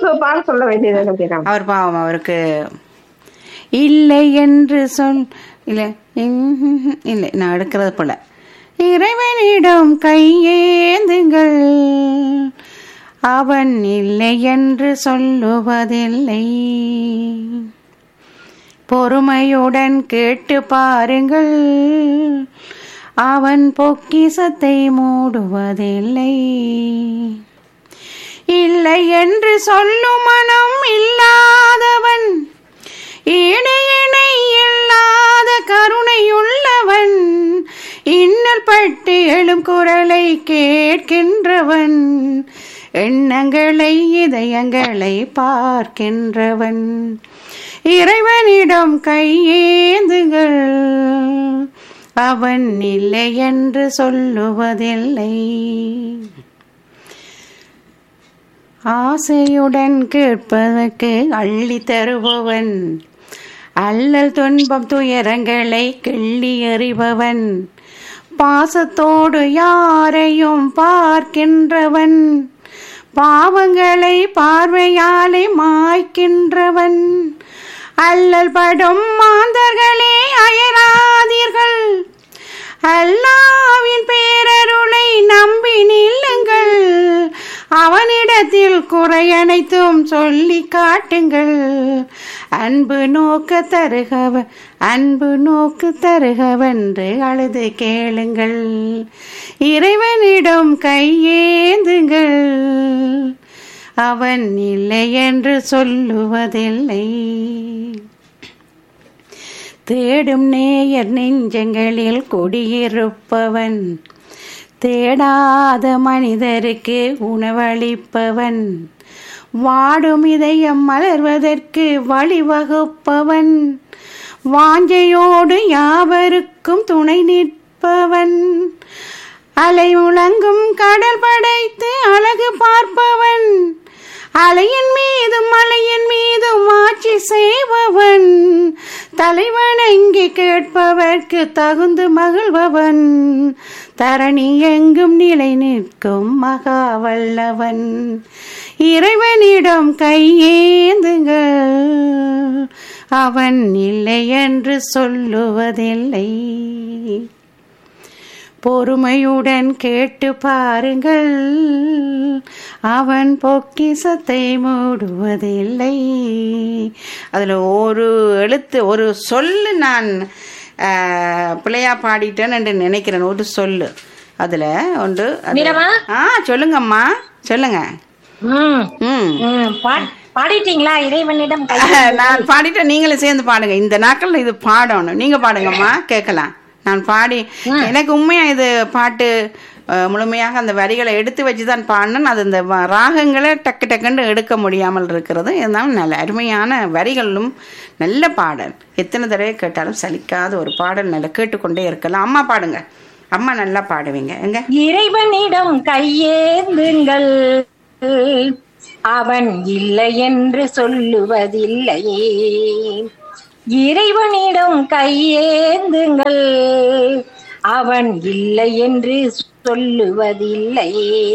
அவருக்கு பாடம் சொல்ல வேண்டியது நினைக்கிறேன் அவர் பாவம் அவருக்கு இல்லை என்று சொல் இல்லை ம்ஹும், இல்லை நான் எடுக்கிறது போல இறைவனிடம் கையேந்துங்கள் அவன் இல்லை என்று சொல்லுவதில்லை பொறுமையுடன் கேட்டு பாருங்கள் அவன் பொக்கிசத்தை மூடுவதில்லை இல்லை என்று சொல்லும் மனம் இல்லாதவன் ஈடு இணை இல்லாத கருணையுள்ளவன் இன்னல் பட்டு எழும் குரலை கேட்கின்றவன் எண்ணங்களை இதயங்களை பார்க்கின்றவன் இறைவனிடம் கையேந்துங்கள் அவன் இல்லை என்று சொல்லுவதில்லை ஆசையுடன் கேட்பதற்கு அள்ளி தருபவன் அல்லல் துன்பம் துயரங்களை கிள்ளி எறிபவன் பாசத்தோடு யாரையும் பார்க்கின்றவன் பாவங்களை பார்வையாலே மாய்க்கின்றவன் அல்லல் படும் மாந்தர்களே அயராதீர்கள் அல்லாவின் பேரருளை நம்பி நில்லுங்கள் அவனிடத்தில் குறை அனைத்தும் சொல்லி காட்டுங்கள் அன்பு நோக்க தருகவன் அன்பு நோக்கு தருகவென்று அழுது கேளுங்கள் இறைவனிடம் கையேந்துங்கள் அவன் இல்லை என்று சொல்லுவதில்லை தேடும் நேயர் நெஞ்சங்களில் குடியிருப்பவன் தேடாத மனிதருக்கு உணவளிப்பவன் வாடும் இதயம் மலர்வதற்கு வழிவகுப்பவன் வாஞ்சையோடு யாவருக்கும் துணை நிற்பவன் அலை முழங்கும் கடல் படைத்து அழகு பார்ப்பவன் அலையின் மீதும் மலையின் மீதும் ஆட்சி செய்பவன் தலைவன் எங்கே கேட்பவர்க்கு தகுந்து மகிழ்பவன் தரணி எங்கும் நிலை நிற்கும் மகா வல்லவன் இறைவனிடம் கையேந்துங்கள் அவன் இல்லை என்று சொல்லுவதில்லை பொறுமையுடன் கேட்டு பாருங்கள் அவன் பொக்கிசத்தை மூடுவதில்லை அதில் ஒரு எழுத்து ஒரு சொல்லு நான் ஆஹ், பிள்ளையா பாடிட்டேன்னு என்று நினைக்கிறேன் ஒரு சொல்லு அதில் ஒன்று அது- மீரம்மா? ஆ சொல்லுங்கம்மா சொல்லுங்க ம் ம் ம், பா- பாடிட்டீங்களா இறைவனிடம் கை நான் பாடிட்டேன் நீங்களும் சேர்ந்து பாடுங்க இந்த நாட்கள் இது பாடணும் நீங்க பாடுங்கம்மா கேட்கலாம் நான் பாடி எனக்கு உண்மையா இது பாட்டு அஹ், முழுமையாக அந்த வரிகளை எடுத்து வச்சு தான் பாடினேன் அது இந்த வ- ராகங்களை டக்கு டக்குன்னு எடுக்க முடியாமல் இருக்கிறது இருந்தாலும் நல்ல அருமையான வரிகளும் நல்ல பாடல் எத்தனை தடவை கேட்டாலும் சலிக்காத ஒரு பாடல் நல்லா கேட்டுக்கொண்டே இருக்கலாம் அம்மா பாடுங்க அம்மா நல்லா பாடுவீங்க எங்க இறைவனிடம் கையேந்துங்கள் அவன் இல்லை என்று சொல்லுவதில்லை இறைவனிடம் கையேந்துங்கள் அவன் இல்லை என்று சொல்லுவதில்லை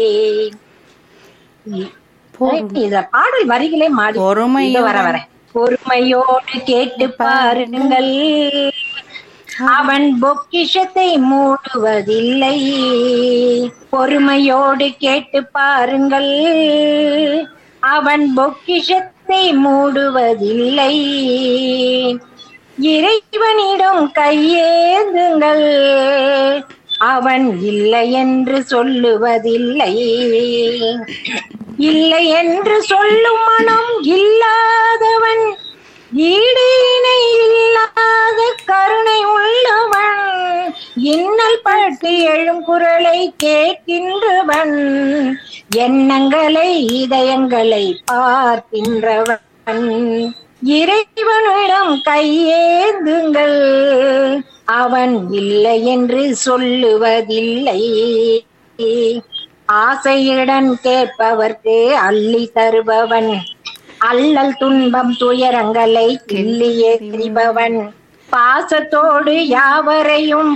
இத பாடல் வரிகளே மாறி பொறுமையோடு- இதோ வர வர பொறுமையோடு கேட்டு பாருங்கள் அவன் பொக்கிஷத்தை மூடுவதில்லை பொறுமையோடு கேட்டு பாருங்கள் அவன் பொக்கிஷத்தை மூடுவதில்லை இறைவனிடம் கையேந்துங்கள் அவன் இல்லை என்று சொல்லுவதில்லை இல்லை என்று சொல்லும் மனம் இல்லாதவன் ஈடு இணை இல்லாத கருணை உள்ளவன் இன்னல் பட்டு எழும் குரலை கேட்கின்றவன் எண்ணங்களை இதயங்களை பார்க்கின்றவன் இறைவனிடம் கையேந்துங்கள் அவன் இல்லை என்று சொல்லுவதில்லை ஆசையுடன் கேட்பவர்க்கு அள்ளி தருபவன் அல்லல் துன்பம் துயரங்களை கிள்ளி எறிபவன் பாசத்தோடு யாவரையும்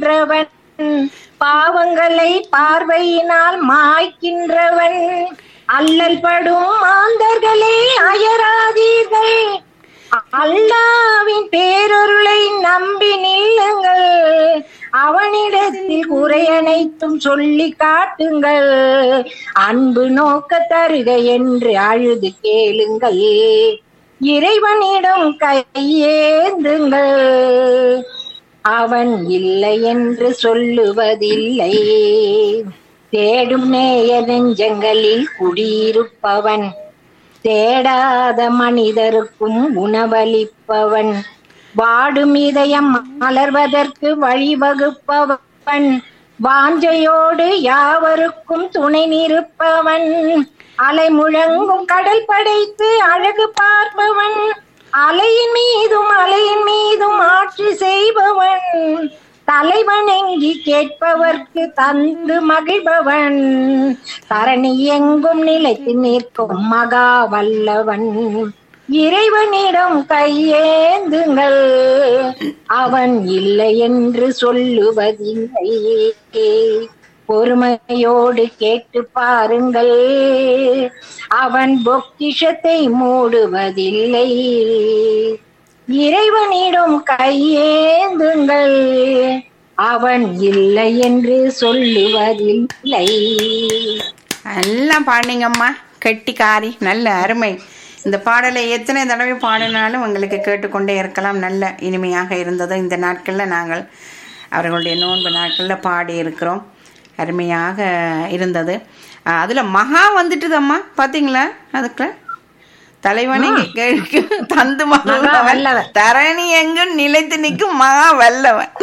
பார்க்கின்றவன் பாவங்களை பார்வையினால் மாய்க்கின்றவன் அல்லல் படும் மாந்தர்களே அயராதீர்கள் அல்லாவின் பேரொருளை நம்பி நில்லுங்கள் அவனிடத்தில் குறை அனைத்தும் சொல்லி காட்டுங்கள் அன்பு நோக்க தருக என்று அழுது கேளுங்கள் இறைவனிடம் கையேந்துங்கள் அவன் இல்லை என்று சொல்லுவதில்லை தேடும் நேய நெஞ்சங்களில் குடியிருப்பவன் தேடாத மனிதருக்கும் உணவளிப்பவன் வாடும் இதயம் மலர்வதற்கு வழிவகுப்பவன் வாஞ்சையோடு யாவருக்கும் துணை நிற்பவன் அலை முழங்கும் கடல் படைத்து அழகு பார்ப்பவன் அலையின் மீதும் அலையின் மீதும் ஆட்சி செய்பவன் தலைவணங்கி கேட்பவர்க்கு தந்து மகிழ்பவன் தரணி எங்கும் நிலைத்து நிற்கும் மகா வல்லவன் இறைவனிடம் கையேந்துங்கள் அவன் இல்லை என்று சொல்லுவதில்லை பொறுமையோடு கேட்டு பாருங்கள் அவன் பொக்கிஷத்தை மூடுவதில்லை இறைவனிடம் கையேந்துங்கள் அவன் இல்லை என்று சொல்லுவதில்லை எல்லாம் பாடினீங்கம்மா கெட்டிக்காரி நல்ல அருமை இந்த பாடலை எத்தனை தடவை பாடினாலும் உங்களுக்கு கேட்டுக்கொண்டே இருக்கலாம் நல்ல இனிமையாக இருந்தது இந்த நாட்களில் நாங்கள் அவர்களுடைய நோன்பு நாட்களில் பாடி இருக்கிறோம் அருமையாக இருந்தது அஹ் அதுல மகா வந்துட்டுதம்மா பாத்தீங்களா அதுக்குள்ள தலைவனை கேட்க தந்து மகா மகா வல்லவன். தரணி எங்கும் நிலைத்து நிற்கும் மகா வல்லவன்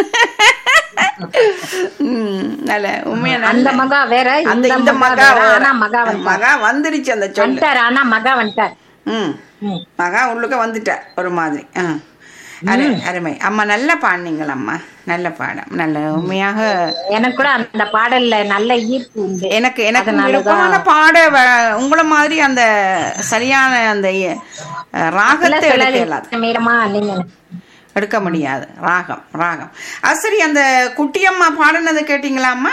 உம், நல்ல உண்மையா அந்த நல்ல மகா வேற அந்த இந்த இந்த மகா மகா வேற. வேற. ஆனா மகா வந்துட்டார் மகா வந்துருச்சு அந்த சொல்லு வந்துட்டார் ஆனா மகா வந்துட்டார் ம் ம். மகா உள்ளுக்க வந்துட்டார் ஒரு மாதிரி ஆ அரு அருமை அம்மா நல்ல பாடினீங்கள் அம்மா நல்ல பாடம் நல்ல உண்மையாக எனக்கு கூட அந்த பாடல்ல நல்ல ஈர்ப்பு உண்டு எனக்கு எனக்கு அதனாலதான். விருப்பமான பாட வ- உங்கள மாதிரி அந்த சரியான அந்த அஹ், ராகத்தை எடுக்க இயலாது மீறமா நீங்க எடுக்க முடியாது ராகம் ராகம் அது சரி அந்த குட்டியம்மா பாடினது கேட்டீங்களாம்மா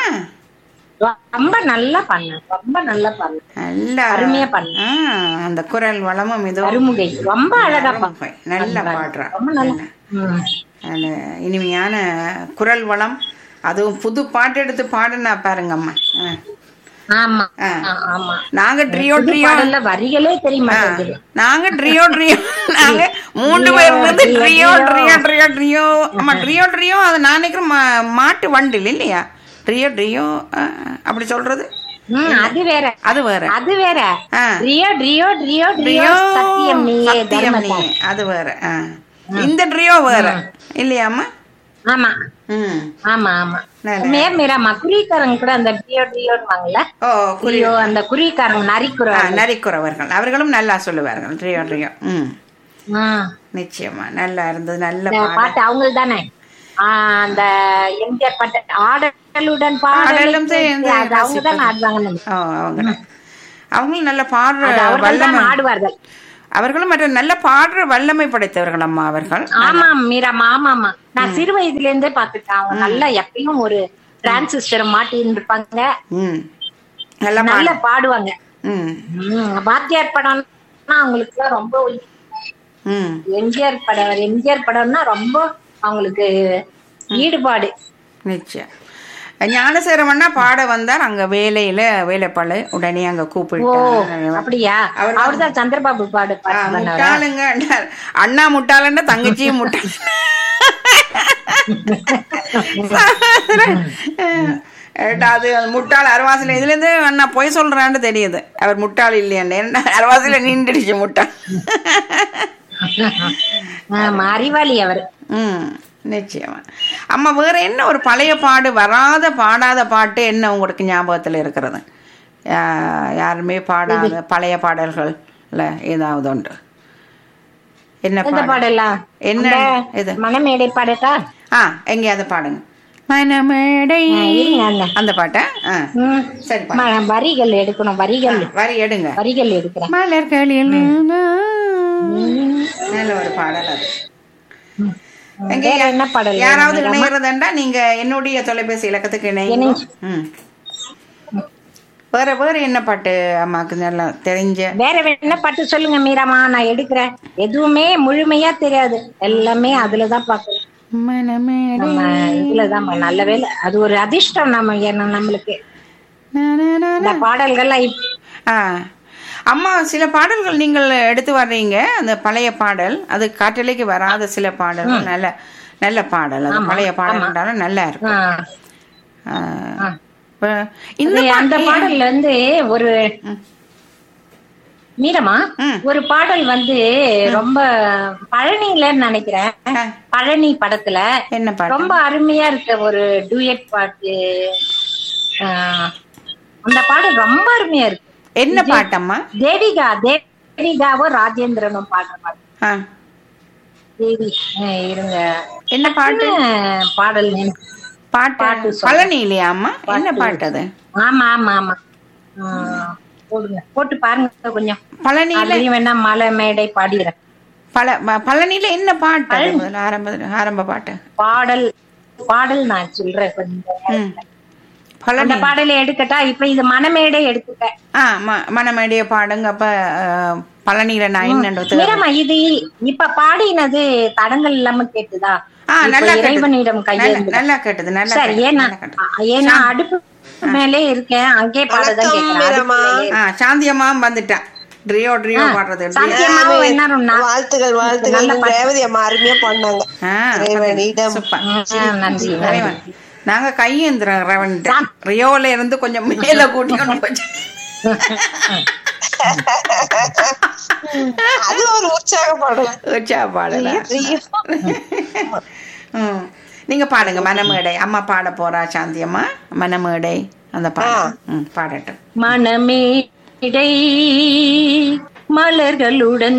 ரொம்ப நல்லா பண்ண ரொம்ப நல்லா பண்ண நல்ல அருமையா பண்ண ஆ, அந்த குரல் வளமும் இதுவும் அருமுகை ரொம்ப அழகா பண்ண அருமை. நல்லா பாடுறா ரொம்ப நல்லா ம். நல்ல இனிமையான குரல் வளம் அதுவும் புது பாட்டு எடுத்து பாடுனா பாருங்கம்மா ஆ. ஆமா ஆ. ஆ, ஆமா நாங்க ட்ரியோ புது ட்ரியோ பாடல்ல வரிகளே தெரிய மாட்டேங்குது நாங்க ட்ரியோ ட்ரியோ நாங்க மூன்று Trio, பேர் இருந்து trio, ட்ரியோ trio. ட்ரியோ ட்ரியோ ட்ரியோ ஆமா ட்ரியோ ட்ரியோ அது நான் நினைக்கிறேன் மா- மாட்டு வண்டில் இல்லையா ட்ரியோ ட்ரியோ ஆ, அப்படி சொல்றது ம், அது வேற அது வேற அது வேற ஆ. ரியோ ட்ரியோ ட்ரியோ ட்ரியோ ட்ரியோ சத்தியம் நீயே சத்தியம் தர்மதா. நீயே. அது வேற ஆ. இந்த ட்ரியோ வேற இல்லையாம்மா ஆமா ம் ஆமா ஆமா நல்ல. மேர் மீராமா குறிக்காரங்க கூட அந்த ட்ரியோ ட்ரியோன்னு ஓ குறி ட்ரியோ அந்த குறிக்காரங்க நரிக்குற ஆ, நரிக்குறவர்கள் அவர்களும் நல்லா சொல்லுவார்கள் ட்ரியோ ட்ரியோ ம் நிச்சயமா நல்லா இருந்தது நல்ல பாடல் பாட்டு அவங்களுக்கு தானே அந்த எம்ஜிஆர் பாட்டு ஆடலுடன் ஆடலும் சேர்ந்து பாடலும் அவங்க தானே ஆடுவாங்க ஓ அவங்க அவங்களும் நல்ல பாடுற அவர்கள் வல்லமை தான் ஆடுவார்கள் அவர்களும் மற்ற நல்ல பாடுற வல்லமை படைத்தவர்கள் அம்மா அவர்கள் ஆமா மீராமா ஆமா ஆமா நான் சிறு வயதுல இருந்தே பாத்துட்டேன் அவங்க நல்லா எப்பயும் ஒரு டிரான்சிஸ்டர் மாட்டி இருப்பாங்க ம் நல்லா நல்லா பாடு பாடுவாங்க ம் ம், வாத்தியார் படம்னா அவங்களுக்கு ரொம்ப ம் எம்ஜிஆர் படம் எம்ஜிஆர் படம்னா ரொம்ப அவங்களுக்கு ஈடுபாடு நிச்சயம் ஞானசேரவண்ணா பாட வந்தார் அங்க வேலையில வேலைப்பாடு உடனே அங்க ஓ கூப்பிட்டு அப்படியா அவர் அவர்தான் சந்திரபாபு பாடு ஆ, பாட்டு பண்ணவர் முட்டாளுங்க அண்ணா முட்டாளன்னா தங்கச்சியும் முட்டாள் ஏட்டா, அது அந்த முட்டாள் அரவாசில இதுல இருந்து அண்ணா பொய் சொல்றான்னு தெரியுது அவர் முட்டாள் இல்லையாண்டு என்ன அரவாசில நின்றுடுச்சு முட்டாள் ஆமா அறிவாளி அவர் ம் நிச்சயமா அம்மா வேற என்ன ஒரு பழைய பாடு வராத பாடாத பாட்டு என்ன உங்களுக்கு ஞாபகத்துல இருக்கிறது யா- யாருமே பாடாத பழைய பாடல்கள்ல ஏதாவது உண்டு என்ன எந்த பாடல் பாடலாம் என்ன இது மனமேடை பாடட்டா ஆ எங்கேயாவது பாடுங்க மனமேடை இருங்க அண்ணா. அந்த பாட்டா ஆ ம். சரி பாடு. ம- வரிகள் எடுக்கணும் வரிகள் வரி எடுங்க வரிகள் எடுக்கிறேன் மலர்களில் நல்ல ஒரு பாடல் அது எங்க வேற என்ன பாடல் யாராவது வேணும்? இணையறதுண்டா நீங்க என்னுடைய தொலைபேசி இலக்கத்துக்கு இணைங்க இணைஞ்சு. ம் வேற வேற என்ன பாட்டு அம்மாக்கு நல்லா தெரிஞ்ச வேற என்ன பாட்டு சொல்லுங்க மீராமா நான் எடுக்கிறேன் எதுவுமே முழுமையா தெரியாது எல்லாமே அதுலதான் பாக்குறேன் மனமேடை நம்ம இதுலதான் பா- நல்ல வேலை அது ஒரு அதிர்ஷ்டம் நம்ம என்ன நம்மளுக்கு நா, நா, நா, இந்த பாடல்கள்லாம் இப்- ஆ அம்மா சில பாடல்கள் நீங்கள் எடுத்து வர்றீங்க அந்த பழைய பாடல் அது காற்றலைக்கு வராத சில பாடல்கள் நல்ல நல்ல பாடல் அது பழைய பாடல்னாலும் நல்லா இருக்கும் ஆ. ஆ. இப்ப இந்த அது அந்த பாடல்ல வந்து ஒரு மீரமா ம். ஒரு பாடல் வந்து ரொம்ப பழனிலன்னு நினைக்கிறேன் ஆ, பழனி படத்துல என்ன பாட்டு ரொம்ப அருமையா இருக்க ஒரு டூயட் பாட்டு ஆ, அந்த பாடல் ரொம்ப அருமையா இருக்கு என்ன பாட்டம்மா தேவிகா தேவிகாவும் ராஜேந்திரனும் பாடுற பாட்டு ஆ, தேவி ஆ, இருங்க என்ன பாட்டு என்ன பாடல் நினை- பாட்டு பாட்டு சொல்றேன். பழனி இல்லையா அம்மா என்ன பாட்டு அது ஆமா ஆமா ஆமா ஆ, போடுங்க போட்டு பாருங்க கொஞ்சம் பழனியில அதுலயும் வேணா மலை மேடை பாடிடுறேன் பல ம- பழனியில என்ன பாட்டு அது முதல்ல ஆரம்ப ஆரம்ப பாட்டு பாடல் பாடல் நான் சொல்றேன் கொஞ்சம் ம். பழனி அந்த பாடலை எடுக்கட்டா இப்ப இது மனமேடை எடுத்துட்டேன் ஆ ம- மனமேடைய பாடுங்க அப்ப அஹ், பழனியில நான் என்னன்றது மீரமா இது இப்ப பாடினது தடங்கள் இல்லாம கேட்டுதா ஆ இப்ப நல்லா கேட்டது இறைவனிடம் நல்லா- கையேந்து நல்லா கேட்டது நல்லா சரி கேட்டது, ஏன்னா நல்லா கேட்டது. ஏன்னா அடுப்பு மேலே இருக்கேன் அங்கே பாடதான் கேட்கிறேன் அடுப்பு மேலே ஆ சாந்தி அம்மா வந்துட்டான் ட்ரியோ ட்ரியோ பாடுறது சாத்தியமாவும் என்ன வாழ்த்துக்கள் வாழ்த்துக்கள் ரேவதி அம்மா அருமையா பண்ணாங்க ஆ இறைவனிடம் சூப்பர் நன்றி இறைவன் நாங்க கையேந்திரம் ரவன்ட்ட ரியோல இருந்து கொஞ்சம் மேல கூட்டி கொண்டு போச்சு அது ஒரு உற்சாக பாடல் உச்சா பாடல ம். நீங்க பாடுங்க மனமேடை அம்மா பாட போறா சாந்தி அம்மா மனமேடை அந்த பாடம் ம் பாடட்டும் மனமேடை மலர்களுடன்